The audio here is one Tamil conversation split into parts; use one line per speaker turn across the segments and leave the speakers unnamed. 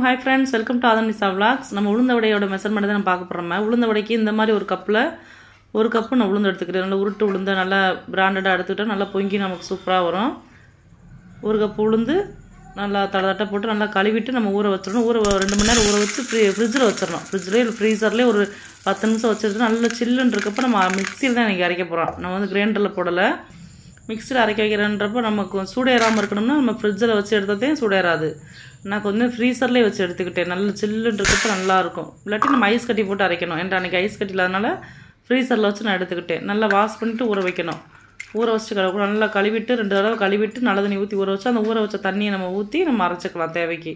hi friends welcome to Aadhanisa vlogs நம்ம உளுந்த வடையோட மெஷர்மெண்ட் தான் நம்ம பார்க்க போகிறோம் உளுந்த வடைக்கு இந்த மாதிரி ஒரு கப்பில் ஒரு கப்பு நான் உளுந்து எடுத்துக்கிறேன் நல்லா உருட்டு உளுந்து நல்லா பிராண்டடாக எடுத்துக்கிட்டா நல்லா பொங்கி நமக்கு சூப்பராக வரும் ஒரு கப்பு உளுந்து நல்லா தட தட்டை போட்டு நல்லா கழுவிட்டு நம்ம ஊற வச்சிடணும் ஊற ரெண்டு மணி நேரம் ஊற வச்சு ஃப்ரீ ஃப்ரிட்ஜில் வச்சிடணும் ஃப்ரிட்ஜ்லேயே இல்லை ஃப்ரீசர்லேயே ஒரு பத்து நிமிஷம் வச்சுட்டு நல்லா சில்லுன்னு இருக்கப்போ நம்ம மிக்சியில் தான் இன்றைக்கி அரைக்க போகிறோம் நம்ம வந்து கிரைண்டரில் போடலை மிக்சியில் அரைக்க வைக்கிறேன்றப்போ நமக்கு சூடேறாமல் இருக்கணும்னா நம்ம ஃப்ரிட்ஜில் வச்சு எடுத்ததே சூடேறாது நான் கொஞ்சம் ஃப்ரீசர்லேயே வச்சு எடுத்துக்கிட்டேன் நல்ல சில்லுன்னு இருக்கப்போ நல்லாயிருக்கும் இல்லாட்டி நம்ம ஐஸ் கட்டி போட்டு அரைக்கணும் என்கிட்ட அன்றைக்கி ஐஸ் கட்டி இல்லாதனால ஃப்ரீசரில் வச்சு நான் எடுத்துக்கிட்டேன் நல்லா வாஷ் பண்ணிவிட்டு ஊற வைக்கணும் ஊற வச்சுட்டு கழுவ நல்லா கழுவிட்டு ரெண்டு தடவை கழுவிட்டு நல்ல தண்ணி ஊற்றி ஊற வச்சு அந்த ஊற வச்ச தண்ணியை நம்ம ஊற்றி நம்ம அரைச்சிக்கலாம் தேவைக்கு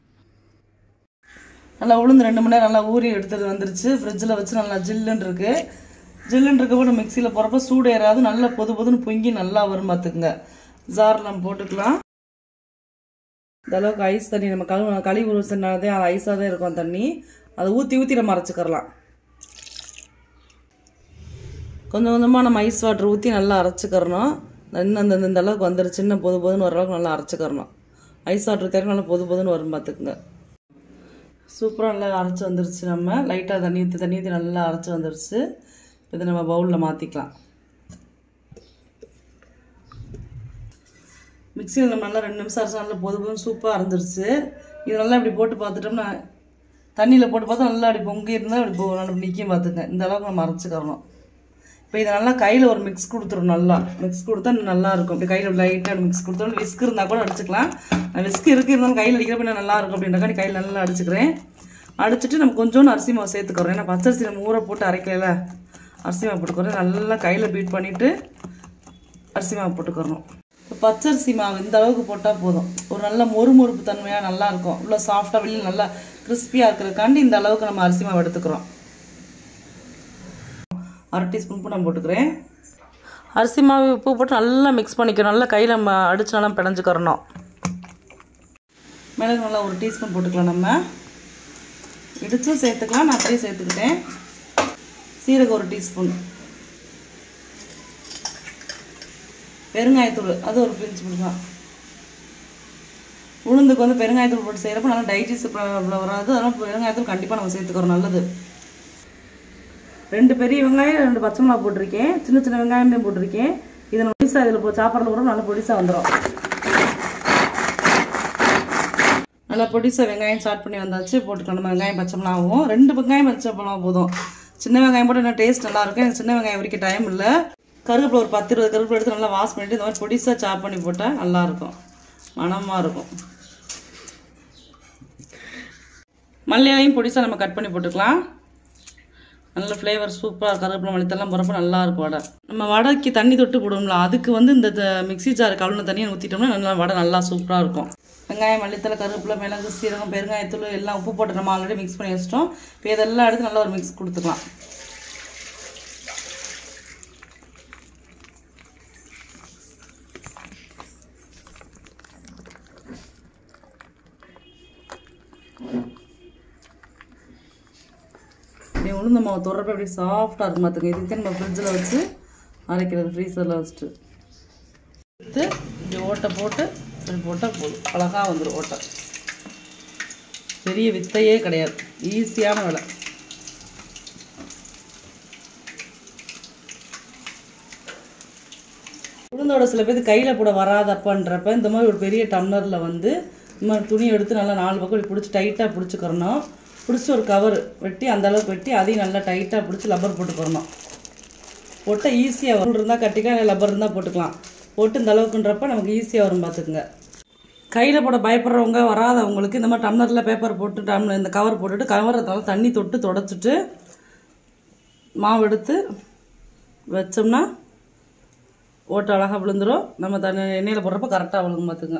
நல்லா உளுந்து ரெண்டு மணி நேரம் நல்லா ஊறி எடுத்தது வந்துருச்சு ஃப்ரிட்ஜில் வச்சு நல்லா ஜில்லுன்னு இருக்குது ஜில்லுன்னு இருக்கப்போ நம்ம மிக்சியில் போகிறப்ப சூடு ஏறாது நல்லா பொது பொதுன்னு பொங்கி நல்லா வரும் பார்த்துக்குங்க ஜாரில் நம்ம போட்டுக்கலாம் இந்த அளவுக்கு ஐஸ் தண்ணி நம்ம கழுவு கழுவி ஊறிச்சனாலே அது ஐஸாக தான் இருக்கும் தண்ணி அதை ஊற்றி ஊற்றி நம்ம அரைச்சிக்கிறலாம் கொஞ்சம் கொஞ்சமாக நம்ம ஐஸ் வாட்டர் ஊற்றி நல்லா அரைச்சிக்கிறணும் இன்னும் அந்த இந்த அளவுக்கு வந்துருச்சு சின்ன பொது பொதுன்னு வர அளவுக்கு நல்லா அரைச்சிக்கிறணும் ஐஸ் வாட்டர் தேவை நல்லா பொது பொதுன்னு வரும் பார்த்துக்குங்க சூப்பராக நல்லா அரைச்சி வந்துருச்சு நம்ம லைட்டாக தண்ணி ஊற்றி தண்ணி ஊற்றி நல்லா அரைச்சி வந்துருச்சு இதை நம்ம பவுலில் மாற்றிக்கலாம் மிக்சியில் நம்ம நல்லா ரெண்டு நிமிஷம் அரைச்சா நல்லா பொது பொதுன்னு சூப்பராக அரைஞ்சிருச்சு இது நல்லா இப்படி போட்டு பார்த்துட்டோம்னா தண்ணியில் போட்டு பார்த்தா நல்லா அப்படி பொங்கி இருந்தால் அப்படி போ நல்லா நிற்கும் பார்த்துங்க இந்த அளவுக்கு நம்ம அரைச்சிக்கிறணும் இப்போ இதை நல்லா கையில் ஒரு மிக்ஸ் கொடுத்துரும் நல்லா மிக்ஸ் கொடுத்தா நல்லா இருக்கும் இப்படி கையில் லைட்டாக மிக்ஸ் கொடுத்தோம் விஸ்க் இருந்தால் கூட அடிச்சுக்கலாம் விஸ்க் இருக்கு இருந்தாலும் கையில் அடிக்கிறப்ப இன்னும் நல்லா இருக்கும் அப்படின்றக்காண்டி கையில் நல்லா அடிச்சுக்கிறேன் அடிச்சுட்டு நம்ம கொஞ்சோண்டு அரிசி மாவு சேர்த்துக்கிறோம் ஏன்னா பச்சரிசி நம்ம ஊற போட்டு அரைக்கல அரிசி மாவு போட்டுக்கிறோம் நல்லா கையில் பீட் பண்ணிவிட்டு அரிசி மாவு போட்டுக்கிறணும் இப்போ பச்சரிசி மாவு இந்த அளவுக்கு போட்டால் போதும் ஒரு நல்ல மொறுமொறுப்பு தன்மையாக நல்லா இருக்கும் உள்ள சாஃப்டாக வெளியில் நல்லா கிறிஸ்பியாக இருக்கிறதுக்காண்டி இந்த அளவுக்கு நம்ம அரிசி மாவு எடுத்துக்கிறோம் அரை டீஸ்பூன் உப்பு நான் போட்டுக்கிறேன் அரிசி மாவு உப்பு போட்டு நல்லா மிக்ஸ் பண்ணிக்கணும் நல்லா கையில் நம்ம அடிச்சு நல்லா பிணைஞ்சுக்கிறணும் மிளகு நல்லா ஒரு டீஸ்பூன் போட்டுக்கலாம் நம்ம இடிச்சும் சேர்த்துக்கலாம் நான் அப்படியே சேர்த்துக்கிட்டேன் சீரகம் ஒரு டீஸ்பூன் பெருங்காயத்தூள் அது ஒரு பிஞ்சு போட்டுக்கலாம் உளுந்துக்கு வந்து பெருங்காயத்தூள் போட்டு செய்கிறப்ப நல்லா டைஜஸ்ட் ப்ராப்ளம் வராது அதனால் பெருங்காயத்தூள் கண்டிப்பாக நம்ம சேர்த்துக்கிறோம் நல்லது ரெண்டு பெரிய வெங்காயம் ரெண்டு பச்சை மிளகா போட்டிருக்கேன் சின்ன சின்ன வெங்காயமே போட்டிருக்கேன் இதை நம்ம பொடிசா இதில் போ சாப்பாடில் கூட நல்லா பொடிசா வந்துடும் நல்லா பொடிசா வெங்காயம் ஸ்டார்ட் பண்ணி வந்தாச்சு போட்டுக்கலாம் நம்ம வெங்காயம் பச்சை மிளகாவும் ரெண்டு வெங்காயம் பச்சை மிளகா போதும் சின்ன வெங்காயம் போட்டு இன்னும் டேஸ்ட் நல்லா இருக்கும் எனக்கு சின்ன வெங்காயம் வரைக்கும் டைம் இல்லை கருவேப்பிலை ஒரு பத்து இருபது கருவேப்பிலை எடுத்து நல்லா வாஷ் பண்ணிட்டு இந்த மாதிரி பொடிசா சாப் பண்ணி போட்டால் நல்லாயிருக்கும் மணமாக இருக்கும் மல்லியிலையும் பொடிசா நம்ம கட் பண்ணி போட்டுக்கலாம் நல்ல ஃப்ளேவர் சூப்பராக கருவேப்பிலை மல்லித்தெல்லாம் போகிறப்ப நல்லா இருக்கும் வடை நம்ம வடைக்கு தண்ணி தொட்டு போடுவோம்ல அதுக்கு வந்து இந்த த- மிக்ஸி ஜார் கழுவின தண்ணியை ஊற்றிட்டோம்னா நல்லா வடை நல்லா சூப்பராக இருக்கும் வெங்காயம் மல்லித்தலை கருவேப்பிலை மிளகு சீரகம் பெருங்காயத்தூள் எல்லாம் உப்பு போட்டு நம்ம ஆல்ரெடி மிக்ஸ் பண்ணி வச்சிட்டோம் இப்போ இதெல்லாம் எடுத்து நல்லா ஒரு மிக்ஸ் கொடுத்துக்கலாம் அப்படியே உளுந்த மாவு தொடர்பு அப்படியே சாஃப்டாக இருக்கும் பார்த்துங்க இதுக்கு நம்ம ஃப்ரிட்ஜில் வச்சு அரைக்கிறது ஃப்ரீசரில் வச்சுட்டு எடுத்து இப்படி ஓட்டை போட்டு இப்படி போட்டால் போதும் அழகாக வந்துடும் ஓட்டை பெரிய வித்தையே கிடையாது ஈஸியான வேலை உளுந்தோட சில பேருக்கு கையில் போட வராதப்பன்றப்ப இந்த மாதிரி ஒரு பெரிய டம்ளரில் வந்து இந்த மாதிரி துணி எடுத்து நல்லா நாலு பக்கம் இப்படி பிடிச்சி டைட்டாக பிடிச்சிக்கிறணும் பிடிச்சி ஒரு கவர் வெட்டி அந்த அளவுக்கு வெட்டி அதையும் நல்லா டைட்டாக பிடிச்சி லப்பர் போட்டுக்கிறணும் போட்டால் ஈஸியாக வரும் இருந்தால் கட்டிக்கலாம் இல்லை லப்பர் இருந்தால் போட்டுக்கலாம் போட்டு இந்த அளவுக்குன்றப்ப நமக்கு ஈஸியாக வரும் பார்த்துக்குங்க கையில் போட பயப்படுறவங்க வராதவங்களுக்கு இந்த மாதிரி டம்ளரில் பேப்பர் போட்டு டம்ளர் இந்த கவர் போட்டுட்டு கவரத்தால தண்ணி தொட்டு தொடச்சிட்டு மாவு எடுத்து வச்சோம்னா ஓட்டை அழகாக விழுந்துரும் நம்ம தண்ணி எண்ணெயில் போடுறப்ப கரெக்டாக விழுகும் பார்த்துங்க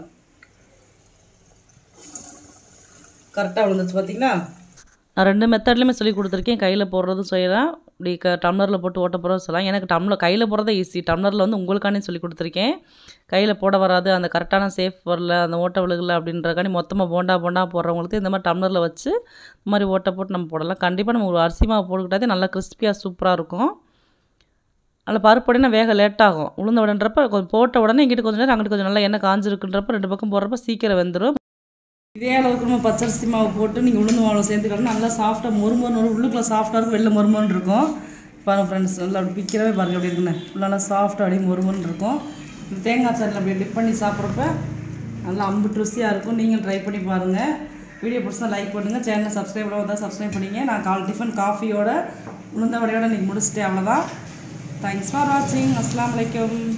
கரெக்டாக விழுந்துச்சு பார்த்தீங்களா நான் ரெண்டு மெத்தட்லையுமே சொல்லி கொடுத்துருக்கேன் கையில் போடுறதும் செய்யலாம் இப்படி க டம்ளரில் போட்டு ஓட்ட போகிறதும் சொல்லலாம் எனக்கு டம்ளர் கையில் போடுறதே ஈஸி டம்ளரில் வந்து உங்களுக்கானே சொல்லி கொடுத்துருக்கேன் கையில் போட வராது அந்த கரெக்டான சேஃப் வரல அந்த ஓட்ட விழுகல அப்படின்றக்காண்டி மொத்தமாக போண்டா போண்டா போடுறவங்களுக்கு இந்த மாதிரி டம்ளரில் வச்சு இந்த மாதிரி ஓட்டை போட்டு நம்ம போடலாம் கண்டிப்பாக நம்ம ஒரு அரிசி மாவு போட்டுக்கிட்டாதே நல்லா கிறிஸ்பியாக சூப்பராக இருக்கும் அதில் பருப்பு உடனே வேக லேட் ஆகும் உளுந்த உடன்றப்ப கொஞ்சம் போட்ட உடனே இங்கிட்டு கொஞ்சம் நேரம் அங்கிட்டு கொஞ்சம் நல்லா எண்ணெய் காஞ்சிருக்குன்றப்ப ரெண்டு பக்கம் போடுறப்ப சீக்கிரம் வெந்துடும் இதே அளவுக்கு நம்ம பச்சரிசி மாவு போட்டு நீங்கள் உளுந்து மாவு சேர்த்துக்கலாம் நல்லா சாஃப்டாக மொறு மொறு வரும் உள்ளுக்குள்ள சாஃப்டாக இருக்கும் வெளில மொறுமொன்னு இருக்கும் பாருங்கள் ஃப்ரெண்ட்ஸ் நல்லா அப்படி பிக்கிறவே பாருங்கள் எப்படி இருக்குன்னு நல்லா சாஃப்டாக அப்படியே மொறுமொன்னு இருக்கும் இந்த தேங்காய் சட்டில் அப்படியே டிப் பண்ணி சாப்பிட்றப்ப நல்லா அம்புட்டு ருசியாக இருக்கும் நீங்கள் ட்ரை பண்ணி பாருங்கள் வீடியோ பிடிச்சா லைக் பண்ணுங்கள் சேனலை சப்ஸ்கிரைப் பண்ணால் சப்ஸ்கிரைப் பண்ணிங்க நான் கால் டிஃபன் காஃபியோட உளுந்த வடையோட இன்றைக்கி முடிச்சிட்டேன் அவ்வளோதான் தேங்க்ஸ் ஃபார் வாட்சிங் அஸ்லாம் வலைக்கம்